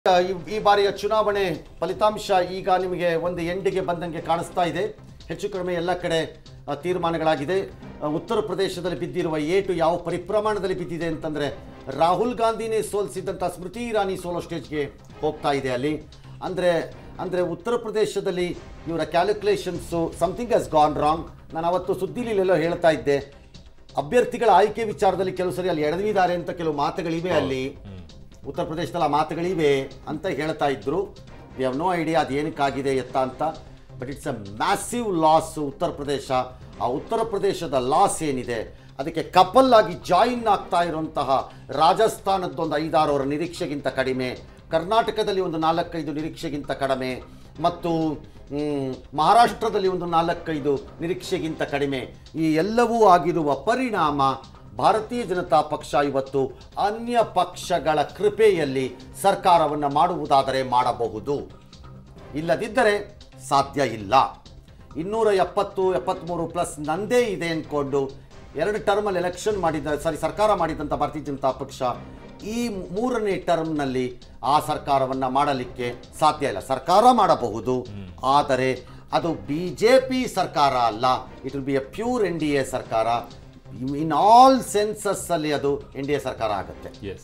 ಈ- ಈ ಬಾರಿಯ ಚುನಾವಣೆ ಫಲಿತಾಂಶ ಈಗ ನಿಮಗೆ ಒಂದು ಎಂಡಿಗೆ ಬಂದಂಗೆ ಕಾಣಿಸ್ತಾ ಇದೆ ಹೆಚ್ಚು ಕಡಿಮೆ ಎಲ್ಲ ಕಡೆ ಆ, ತೀರ್ಮಾನಗಳಾಗಿದೆ ಆ, ಉತ್ತರ ಪ್ರದೇಶದಲ್ಲಿ ಬಿದ್ದಿರುವ ಏಟು ಯಾವ ಪರಿಪ್ರಮಾಣದಲ್ಲಿ ಬಿದ್ದಿದೆ ಅಂತಂದ್ರೆ ರಾಹುಲ್ ಗಾಂಧಿನೇ ಸೋಲಿಸಿದಂಥ ಸ್ಮೃತಿ ಇರಾನಿ ಸೋಲೋ ಸ್ಟೇಜ್ಗೆ ಹೋಗ್ತಾ ಇದೆ ಅಲ್ಲಿ ಅಂದರೆ ಅಂದರೆ ಉತ್ತರ ಪ್ರದೇಶದಲ್ಲಿ ಇವರ calculations something has gone wrong ನಾನು ಅವತ್ತು ಸುದ್ದಿಲಿಲ್ಲೆಲ್ಲೋ ಹೇಳ್ತಾ ಇದ್ದೆ ಅಭ್ಯರ್ಥಿಗಳ ಆಯ್ಕೆ ವಿಚಾರದಲ್ಲಿ ಕೆಲವು ಸರಿ ಅಲ್ಲಿ ಎಳೆದಿದ್ದಾರೆ ಅಂತ ಕೆಲವು ಮಾತುಗಳಿವೆ ಅಲ್ಲಿ ಉತ್ತರ ಪ್ರದೇಶದಲ್ಲಿ ಆ ಮಾತುಗಳಿವೆ ಅಂತ ಹೇಳ್ತಾ ಇದ್ರು ವಿ ಹ್ಯಾವ್ ನೋ ಐಡಿಯಾ ಅದು ಏನಕ್ಕಾಗಿದೆ ಎತ್ತ ಅಂತ but it's a massive loss Uttar Pradesh ಆ ಉತ್ತರ ಪ್ರದೇಶದ ಲಾಸ್ ಏನಿದೆ ಅದಕ್ಕೆ ಕಪಲ್ ಆಗಿ ಜಾಯಿನ್ ಆಗ್ತಾ ಇರುವಂತಹ ರಾಜಸ್ಥಾನದ್ದೊಂದು ಐದಾರವರ ನಿರೀಕ್ಷೆಗಿಂತ ಕಡಿಮೆ ಕರ್ನಾಟಕದಲ್ಲಿ ಒಂದು ನಾಲ್ಕೈದು ನಿರೀಕ್ಷೆಗಿಂತ ಕಡಿಮೆ ಮತ್ತು ಮ್, ಮಹಾರಾಷ್ಟ್ರದಲ್ಲಿ ಒಂದು ನಾಲ್ಕೈದು ನಿರೀಕ್ಷೆಗಿಂತ ಕಡಿಮೆ ಈ ಎಲ್ಲವೂ ಆಗಿರುವ ಪರಿಣಾಮ ಭಾರತೀಯ ಜನತಾ ಪಕ್ಷ ಇವತ್ತು ಅನ್ಯ ಪಕ್ಷಗಳ ಕೃಪೆಯಲ್ಲಿ ಸರ್ಕಾರವನ್ನು ಮಾಡುವುದಾದರೆ ಮಾಡಬಹುದು ಇಲ್ಲದಿದ್ದರೆ ಸಾಧ್ಯ ಇಲ್ಲ ಇನ್ನೂರ ಎಪ್ಪತ್ತು ಎಪ್ಪತ್ತ್ಮೂರು ಪ್ಲಸ್ ನಂದೇ ಇದೆ ಅಂದ್ಕೊಂಡು ಎರಡು ಟರ್ಮಲ್ಲಿ ಎಲೆಕ್ಷನ್ ಮಾಡಿದ ಸಾರಿ ಸರ್ಕಾರ ಮಾಡಿದಂಥ ಭಾರತೀಯ ಜನತಾ ಪಕ್ಷ ಈ ಮೂರನೇ ಟರ್ಮ್ನಲ್ಲಿ ಆ ಸರ್ಕಾರವನ್ನು ಮಾಡಲಿಕ್ಕೆ ಸಾಧ್ಯ ಇಲ್ಲ ಸರ್ಕಾರ ಮಾಡಬಹುದು ಆದರೆ ಅದು ಬಿ ಜೆ ಪಿ ಸರ್ಕಾರ ಅಲ್ಲ it will be a pure N D A ಸರ್ಕಾರ ಇನ್ ಆಲ್ ಸೆನ್ಸಸ್ ಅಲ್ಲಿ ಅದು ಎನ್ ಡಿ ಎ ಸರ್ಕಾರ ಆಗುತ್ತೆ ಎಸ್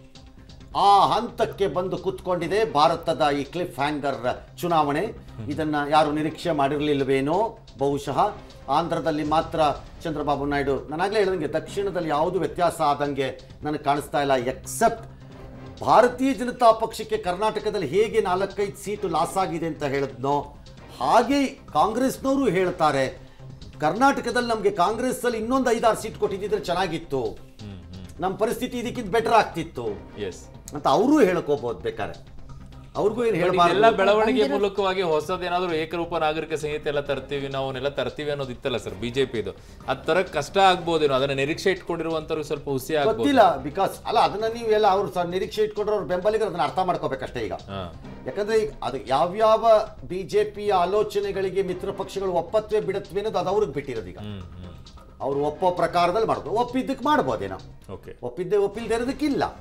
ಆ ಹಂತಕ್ಕೆ ಬಂದು ಕೂತ್ಕೊಂಡಿದೆ ಭಾರತದ ಈ ಕ್ಲಿಫ್ ಹ್ಯಾಂಗರ್ ಚುನಾವಣೆ ಇದನ್ನ ಯಾರು ನಿರೀಕ್ಷೆ ಮಾಡಿರಲಿಲ್ವೇನೋ ಬಹುಶಃ ಆಂಧ್ರದಲ್ಲಿ ಮಾತ್ರ ಚಂದ್ರಬಾಬು ನಾಯ್ಡು ನಾನಾಗಲೇ ಹೇಳಿದಂಗೆ ದಕ್ಷಿಣದಲ್ಲಿ ಯಾವುದು ವ್ಯತ್ಯಾಸ ಆದಂಗೆ ನನಗೆ ಕಾಣಿಸ್ತಾ ಇಲ್ಲ ಎಕ್ಸೆಪ್ಟ್ ಭಾರತೀಯ ಜನತಾ ಪಕ್ಷಕ್ಕೆ ಕರ್ನಾಟಕದಲ್ಲಿ ಹೇಗೆ ನಾಲ್ಕೈದು ಸೀಟು ಲಾಸ್ ಆಗಿದೆ ಅಂತ ಹೇಳಿದ್ನೋ ಹಾಗೆ ಕಾಂಗ್ರೆಸ್ನವರು ಹೇಳ್ತಾರೆ ಕರ್ನಾಟಕದಲ್ಲಿ ನಮಗೆ ಕಾಂಗ್ರೆಸ್ಸಲ್ಲಿ ಇನ್ನೊಂದು ಐದಾರು ಸೀಟ್ ಕೊಟ್ಟಿದ್ದಿದ್ರೆ ಚೆನ್ನಾಗಿತ್ತು ನಮ್ಮ ಪರಿಸ್ಥಿತಿ ಇದಕ್ಕಿಂತ ಬೆಟರ್ ಆಗ್ತಿತ್ತು ಎಸ್ ಅಂತ ಅವರು ಹೇಳಕೋಬಹುದು ಬೇಕಾದ್ರೆ ಅವ್ರಿಗೂ ಏನು ಎಲ್ಲ ಹೇಳಬಾರ್ದು ಬೆಳವಣಿಗೆ ಮೂಲಕವಾಗಿ ಹೊಸದೇನಾದ್ರೂ ಏಕರೂಪ ನಾಗರಿಕ ಸಂಹಿತೆ ಎಲ್ಲ ತರ್ತೀವಿ ನಾವು ಅವನ್ನೆಲ್ಲ ತರ್ತೀವಿ ಅನ್ನೋದು ಇತ್ತಲ್ಲ ಸರ್ ಬಿಜೆಪಿದು ಅದ್ ತರ ಕಷ್ಟ ಆಗ್ಬೋದೇನೋ ಅದನ್ನ ನಿರೀಕ್ಷೆ ಇಟ್ಕೊಂಡಿರುವಂತವ್ರು ಸ್ವಲ್ಪ ಹುಸಿ ಆಗ್ಬೋದು ಗೊತ್ತಿಲ್ಲ ಬಿಕಾಸ್ ಅಲ್ಲ ಅದನ್ನ ನೀವೆಲ್ಲ ಅವ್ರು ಸಹ ನಿರೀಕ್ಷೆ ಇಟ್ಕೊಂಡ್ರೆ ಅವ್ರ ಬೆಂಬಲಿಗರು ಅದನ್ನ ಅರ್ಥ ಮಾಡ್ಕೋಬೇಕಷ್ಟೇ ಈಗ ಹಾ ಯಾಕಂದ್ರೆ ಈಗ ಅದು ಯಾವ್ಯಾವ ಬಿಜೆಪಿಯ ಆಲೋಚನೆಗಳಿಗೆ ಮಿತ್ರ ಪಕ್ಷಗಳು ಒಪ್ಪತ್ವೆ ಬಿಡತ್ವೆ ಅನ್ನೋದು ಅದು ಅವ್ರಿಗೆ ಬಿಟ್ಟಿರೋದು ಈಗ ಹ್ಮ್ ಹ್ಮ್ ಅವ್ರು ಒಪ್ಪೋ ಪ್ರಕಾರದಲ್ಲಿ ಮಾಡ್ಬೋದು ಒಪ್ಪಿದ್ದಕ್ಕೆ ಮಾಡ್ಬೋದೇನೋ ಓಕೆ ಒಪ್ಪಿದ್ದೆ ಒಪ್ಪಿಲ್ದೇ ಇರೋದಕ್ಕಿಲ್ಲ